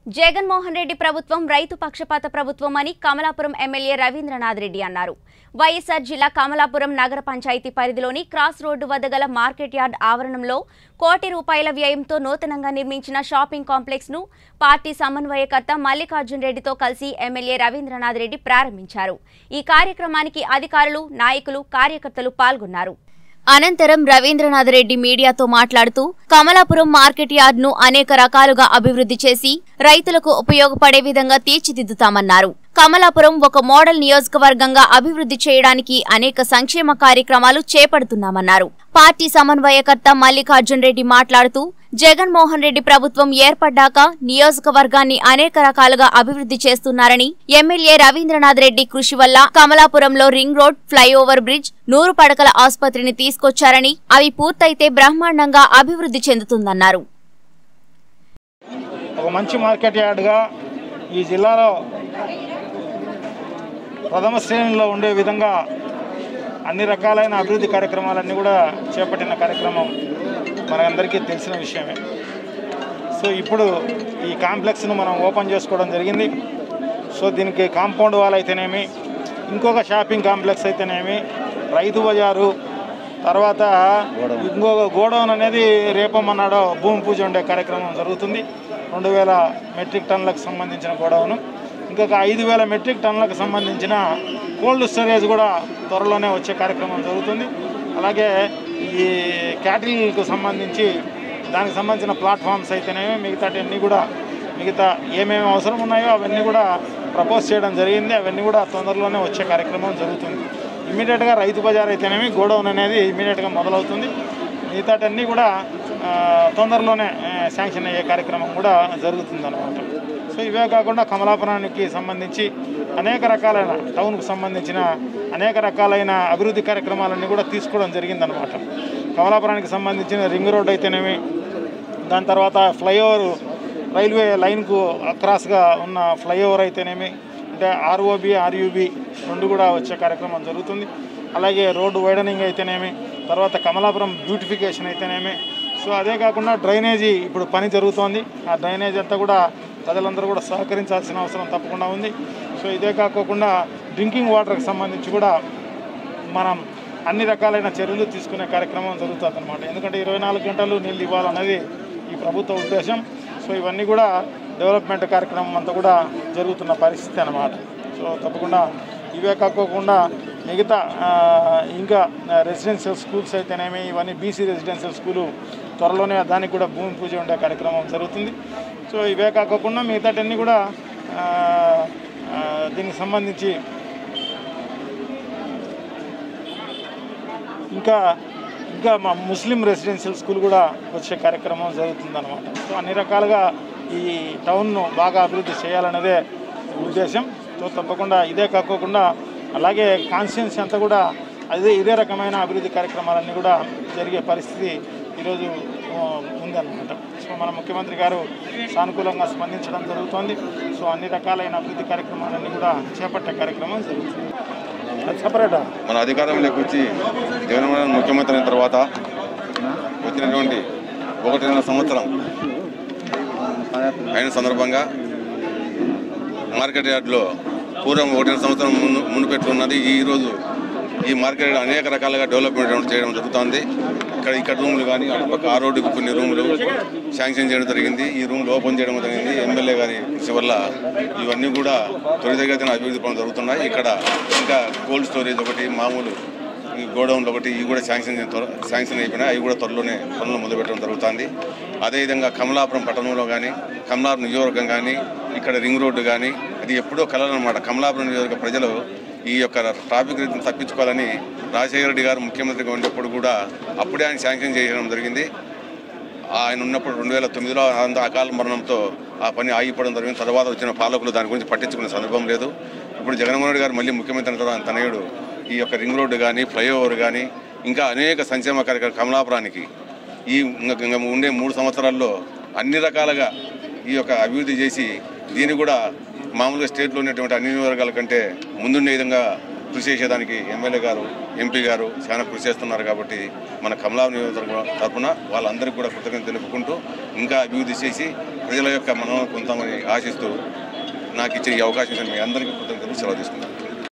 జగన్మోహన్ రెడ్డి ప్రభుత్వం రైతు పక్షపాత ప్రభుత్వం అని కమలాపురం ఎమ్మెల్యే రవీంద్రనాథ్ రెడ్డి అన్నారు వైఎస్ఆర్ జిల్లా కమలాపురం నగర పంచాయతీ పరిధిలోని క్రాస్ రోడ్డు వద్ద గల మార్కెట్ యార్డ్ ఆవరణంలో కోటి రూపాయల వ్యయంతో నూతనంగా నిర్మించిన షాపింగ్ కాంప్లెక్స్ ను పార్టీ సమన్వయకర్త మల్లికార్జున్ రెడ్డితో కలిసి ఎమ్మెల్యే రవీంద్రనాథ్ రెడ్డి ప్రారంభించారు ఈ కార్యక్రమానికి అధికారులు నాయకులు కార్యకర్తలు పాల్గొన్నారు అనంతరం రవీంద్రనాథ్ రెడ్డి మీడియాతో మాట్లాడుతూ కమలాపురం మార్కెట్ యార్డ్ ను అనేక రకాలుగా అభివృద్ధి చేసి రైతులకు ఉపయోగపడే విధంగా తీర్చిదిద్దుతామన్నారు కమలాపురం ఒక మోడల్ నియోజకవర్గంగా అభివృద్ధి చేయడానికి అనేక సంక్షేమ కార్యక్రమాలు చేపడుతున్నామన్నారు పార్టీ సమన్వయకర్త మల్లికార్జున్ రెడ్డి మాట్లాడుతూ జగన్మోహన్ రెడ్డి ప్రభుత్వం ఏర్పడ్డాక నియోజకవర్గాన్ని అనేక రకాలుగా అభివృద్ధి చేస్తున్నారని ఎమ్మెల్యే రవీంద్రనాథ్ రెడ్డి కృషి వల్ల కమలాపురంలో రింగ్ రోడ్ ఫ్లైఓవర్ బ్రిడ్జ్ నూరు పడకల ఆసుపత్రిని తీసుకొచ్చారని అవి పూర్తయితే బ్రహ్మాండంగా అభివృద్ధి చెందుతుందన్నారు ఒక మంచి మార్కెట్ యార్డ్గా ఈ జిల్లాలో ప్రథమ శ్రేణిలో ఉండే విధంగా అన్ని రకాలైన అభివృద్ధి కార్యక్రమాలన్నీ కూడా చేపట్టిన కార్యక్రమం మనందరికీ తెలిసిన విషయమే సో ఇప్పుడు ఈ కాంప్లెక్స్ను మనం ఓపెన్ చేసుకోవడం జరిగింది సో దీనికి కాంపౌండ్ వాల్ అయితేనేమి ఇంకొక షాపింగ్ కాంప్లెక్స్ అయితేనేమి రైతు బజారు తర్వాత ఇంకొక గోడౌన్ అనేది రేపమన్నాడో భూమి పూజ ఉండే కార్యక్రమం జరుగుతుంది రెండు వేల మెట్రిక్ టన్నులకు సంబంధించిన గోడౌను ఇంకొక ఐదు వేల మెట్రిక్ టన్నులకు సంబంధించిన కోల్డ్ స్టోరేజ్ కూడా త్వరలోనే వచ్చే కార్యక్రమం జరుగుతుంది అలాగే ఈ క్యాటిల్కు సంబంధించి దానికి సంబంధించిన ప్లాట్ఫామ్స్ అయితేనేమి మిగతా అన్నీ కూడా మిగతా ఏమేమి అవసరం ఉన్నాయో అవన్నీ కూడా ప్రపోజ్ చేయడం జరిగింది అవన్నీ కూడా తొందరలోనే వచ్చే కార్యక్రమం జరుగుతుంది ఇమీడియట్గా రైతు బజార్ అయితేనేమి గోడౌన్ అనేది ఇమీడియట్గా మొదలవుతుంది మిగతాటన్నీ కూడా ఆ, తొందరలోనే ఆ, శాంక్షన్ అయ్యే కార్యక్రమం కూడా జరుగుతుంది సో ఇవే కాకుండా కమలాపురానికి సంబంధించి అనేక రకాలైన టౌన్కు సంబంధించిన అనేక రకాలైన అభివృద్ధి కార్యక్రమాలన్నీ కూడా తీసుకోవడం జరిగిందనమాట కమలాపురానికి సంబంధించిన రింగ్ రోడ్ అయితేనేమి దాని తర్వాత ఫ్లైఓవర్ రైల్వే లైన్కు అక్రాస్గా ఉన్న ఫ్లైఓవర్ అయితేనేమి అంటే ఆర్ఓబి ఆర్యూబి రెండు కూడా వచ్చే కార్యక్రమం జరుగుతుంది అలాగే రోడ్డు వైడనింగ్ అయితేనేమి తర్వాత కమలాపురం బ్యూటిఫికేషన్ అయితేనేమి సో అదే కాకుండా డ్రైనేజీ ఇప్పుడు పని జరుగుతోంది ఆ డ్రైనేజ్ అంతా కూడా ప్రజలందరూ కూడా సహకరించాల్సిన అవసరం తప్పకుండా ఉంది సో ఇదే కాకోకుండా డ్రింకింగ్ వాటర్కి సంబంధించి కూడా మనం అన్ని రకాలైన చర్యలు తీసుకునే కార్యక్రమం జరుగుతుంది అనమాట ఎందుకంటే ఇరవై నాలుగు గంటలు నీళ్ళు ఇవ్వాలన్నది ఈ ప్రభుత్వ ఉద్దేశం సో ఇవన్నీ కూడా డెవలప్మెంట్ కార్యక్రమం అంతా కూడా జరుగుతున్న పరిస్థితి అన్నమాట సో తప్పకుండా ఇవే కాకోకుండా మిగతా ఆ, ఇంకా రెసిడెన్షియల్ స్కూల్స్ అయితేనేమి ఇవన్నీ బీసీ రెసిడెన్షియల్ స్కూలు త్వరలోనే దానికి కూడా భూమి పూజ ఉండే కార్యక్రమం జరుగుతుంది సో ఇవే కాకోకుండా మిగతాటన్నీ కూడా ఆ, ఆ, దీనికి సంబంధించి ఇంకా ఇంకా మా ముస్లిం రెసిడెన్షియల్ స్కూల్ కూడా వచ్చే కార్యక్రమం జరుగుతుందన్నమాట సో అన్ని రకాలుగా ఈ టౌన్ను బాగా అభివృద్ధి చేయాలన్నదే ఉద్దేశం సో తప్పకుండా ఇదే కాకోకుండా అలాగే కాన్స్టిట్యున్సీ అంతా కూడా అదే ఇదే రకమైన అభివృద్ధి కార్యక్రమాలన్నీ కూడా జరిగే పరిస్థితి ఈరోజు ఆ, ఉందన్నమాట సో మన ముఖ్యమంత్రి గారు సానుకూలంగా స్పందించడం జరుగుతోంది సో అన్ని రకాలైన అభివృద్ధి కార్యక్రమాలన్నీ కూడా చేపట్టే కార్యక్రమం జరుగుతుంది అది సపరేటా మన అధికారంలోకి వచ్చి జగన్మోహన్ ముఖ్యమంత్రి అయిన తర్వాత వచ్చినటువంటి ఒకటిన్నర సంవత్సరం అయిన సందర్భంగా మార్కెట్ యార్డ్లో పూర్వం ఒకటిన్నర సంవత్సరం ముందు ముందు పెట్టుకున్నది ఈ రోజు ఈ మార్కెట్ యార్డ్ అనేక రకాలుగా డెవలప్మెంట్ చేయడం జరుగుతోంది ఇక్కడ ఇక్కడ రూములు కానీ అటుపక్క ఆ రోడ్డుకు కొన్ని రూములు శాంక్షన్ చేయడం జరిగింది ఈ రూమ్లు ఓపెన్ చేయడం జరిగింది ఎమ్మెల్యే గారి కృషి వల్ల ఇవన్నీ కూడా త్వరితగతిన అభివృద్ధి పనులు జరుగుతున్నాయి ఇక్కడ ఇంకా కోల్డ్ స్టోరేజ్ ఒకటి మామూలు ఈ గోడౌన్లు ఒకటి ఇవి కూడా శాంక్షన్ త్వర- శాంక్షన్ అయిపోయినాయి అవి కూడా త్వరలోనే పనులు మొదలుపెట్టడం జరుగుతుంది అదేవిధంగా కమలాపురం పట్టణంలో కానీ కమలాపురం నియోజకవర్గం కానీ ఇక్కడ రింగ్ రోడ్డు కానీ అది ఎప్పుడో కలరనమాట కమలాపురం నియోజకవర్గ ప్రజలు ఈ యొక్క ట్రాఫిక్ రీతిని తప్పించుకోవాలని రాజశేఖర రెడ్డి గారు ముఖ్యమంత్రిగా ఉండేప్పుడు కూడా అప్పుడే ఆయన శాంక్షన్ చేయడం జరిగింది ఆయన ఉన్నప్పుడు రెండు వేల తొమ్మిదిలో అంత అకాల మరణంతో ఆ పని ఆగిపోవడం జరిగింది తర్వాత వచ్చిన పాలకులు దాని గురించి పట్టించుకునే సందర్భం లేదు ఇప్పుడు జగన్మోహన్ రెడ్డి గారు మళ్ళీ ముఖ్యమంత్రి అయిన తర్వాత ఆయన తనయుడు ఈ యొక్క రింగ్ రోడ్డు కానీ ఫ్లైఓవర్ కానీ ఇంకా అనేక సంక్షేమ కార్యక్రమాలు కమలాపురానికి ఈ ఇంక- ఇంక ఉండే మూడు సంవత్సరాల్లో అన్ని రకాలుగా ఈ యొక్క అభివృద్ధి చేసి దీన్ని కూడా మామూలుగా స్టేట్లో ఉన్నటువంటి అన్ని వర్గాల కంటే ముందుండే విధంగా కృషి చేసేదానికి ఎమ్మెల్యే గారు ఎంపీ గారు చాలా కృషి చేస్తున్నారు కాబట్టి మన కమలా నియోజకవర్గం తరఫున వాళ్ళందరికీ కూడా కృతజ్ఞత తెలుపుకుంటూ ఇంకా అభివృద్ధి చేసి ప్రజల యొక్క మనం కొంతమని ఆశిస్తూ నాకు ఇచ్చే ఈ అవకాశం ఇచ్చిన మీ అందరికీ కృతజ్ఞతలు సెలవు తీసుకుంటాను